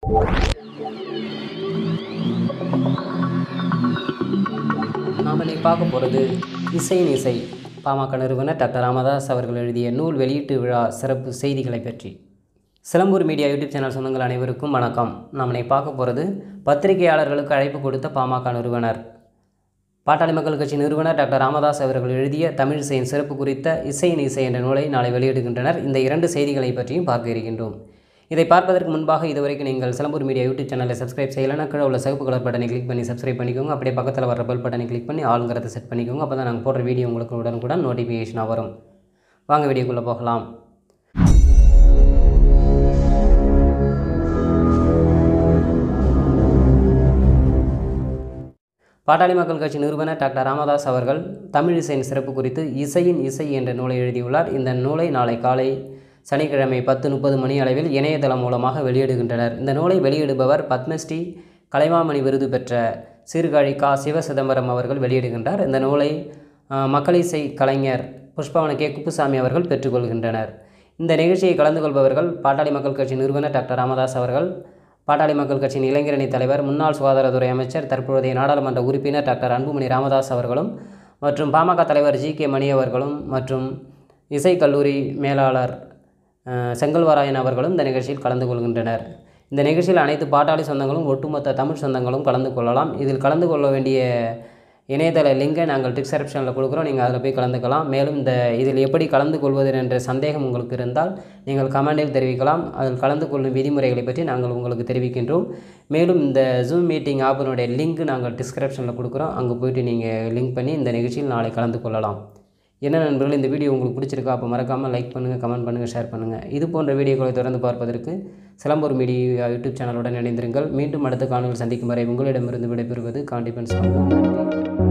நாம் இன்னைக்கு பார்க்க போகிறது இசையின் இசை பாமக நிறுவனர் டாக்டர் ராமதாஸ் அவர்கள் எழுதிய நூல் வெளியீட்டு விழா சிறப்பு செய்திகளை பற்றி சிலம்பூர் மீடியா யூடியூப் சேனல் சொந்தங்கள் அனைவருக்கும் வணக்கம் நாம் இன்னைக்கு பார்க்க போகிறது பத்திரிகையாளர்களுக்கு அழைப்பு கொடுத்த பாமக நிறுவனர் பாட்டாளி மக்கள் கட்சி நிறுவனர் டாக்டர் ராமதாஸ் அவர்கள் எழுதிய தமிழ் இசையின் சிறப்பு குறித்த இசையின் இசை என்ற நூலை நாளை வெளியிடுகின்றனர் இந்த இரண்டு செய்திகளை பற்றியும் பார்க்க இருக்கின்றோம் இதை பார்ப்பதற்கு முன்பாக இதுவரைக்கும் நீங்கள் சிலம்பூர் மீடியா யூடியூப் சேனலை சப்ஸ்கிரைப் செய்யலைன்னா கீழே உள்ள சிவப்பு கலர் பட்டனை கிளிக் பண்ணி சப்ஸ்கிரைப் பண்ணிக்கோங்க அப்படியே பக்கத்தில் வர பெல் பட்டனை கிளிக் பண்ணி ஆளுங்கிறத செட் பண்ணிக்கோங்க அப்போ தான் நாங்கள் போடுற வீடியோ உங்களுக்கு உடனுக்குடன் நோட்டிஃபிகேஷனாக வரும் வாங்க வீடியோக்குள்ளே போகலாம் பாட்டாளி மக்கள் கட்சி நிறுவனர் டாக்டர் ராமதாஸ் அவர்கள் தமிழ் இசையின் சிறப்பு குறித்து இசையின் இசை என்ற நூலை எழுதியுள்ளார் இந்த நூலை நாளை காலை சனிக்கிழமை பத்து முப்பது மணி அளவில் இணையதளம் மூலமாக வெளியிடுகின்றனர் இந்த நூலை வெளியிடுபவர் பத்மஸ்ரீ கலைமாமணி விருது பெற்ற சீர்காழி கா சிவ சிதம்பரம் அவர்கள் வெளியிடுகின்றார் இந்த நூலை அஹ், மக்களிசை கலைஞர் புஷ்பவன கே குப்புசாமி அவர்கள் பெற்றுக்கொள்கின்றனர் இந்த நிகழ்ச்சியை கலந்து கொள்பவர்கள் பாட்டாளி மக்கள் கட்சி நிறுவனர் டாக்டர் ராமதாஸ் அவர்கள் பாட்டாளி மக்கள் கட்சியின் இளைஞரணி தலைவர் முன்னாள் சுகாதாரத்துறை அமைச்சர் தற்போதைய நாடாளுமன்ற உறுப்பினர் டாக்டர் அன்புமணி ராமதாஸ் அவர்களும் மற்றும் பாமக தலைவர் ஜி கே மணி அவர்களும் மற்றும் இசைக்கல்லூரி மேலாளர் அஹ், செங்கல்வராயன் அவர்களும் இந்த நிகழ்ச்சியில் கலந்து கொள்கின்றனர் இந்த நிகழ்ச்சியில் அனைத்து பாட்டாளி சொந்தங்களும் ஒட்டுமொத்த தமிழ் சொந்தங்களும் கலந்து கொள்ளலாம் இதில் கலந்து கொள்ள வேண்டிய இணையதள லிங்கை நாங்கள் டிஸ்கிரிப்ஷனில் கொடுக்குறோம் நீங்கள் அதில் போய் கலந்துக்கலாம் மேலும் இந்த இதில் எப்படி கலந்து கொள்வது என்ற சந்தேகம் உங்களுக்கு இருந்தால் நீங்கள் கமெண்டில் தெரிவிக்கலாம் அதில் கலந்து கொள்ளும் விதிமுறைகளை பற்றி நாங்கள் உங்களுக்கு தெரிவிக்கின்றோம் மேலும் இந்த ஜூம் மீட்டிங் ஆப்பினுடைய லிங்க் நாங்கள் டிஸ்கிரிப்ஷனில் கொடுக்குறோம் அங்கே போயிட்டு நீங்கள் லிங்க் பண்ணி இந்த நிகழ்ச்சியில் நாளை கலந்து கொள்ளலாம் என்ன நண்பர்கள் இந்த வீடியோ உங்களுக்கு பிடிச்சிருக்கா அப்போ மறக்காமல் லைக் பண்ணுங்கள் கமெண்ட் பண்ணுங்கள் ஷேர் பண்ணுங்கள் இது போன்ற வீடியோக்களை தொடர்ந்து பார்ப்பதற்கு சிலம்பூர் மீடியா யூடியூப் சேனலுடன் இணைந்திருங்கள் மீண்டும் அடுத்த காணொலியில் சந்திக்கும் வரை உங்களிடமிருந்து விடைபெறுவது காண்டிபன்ஸ் நன்றி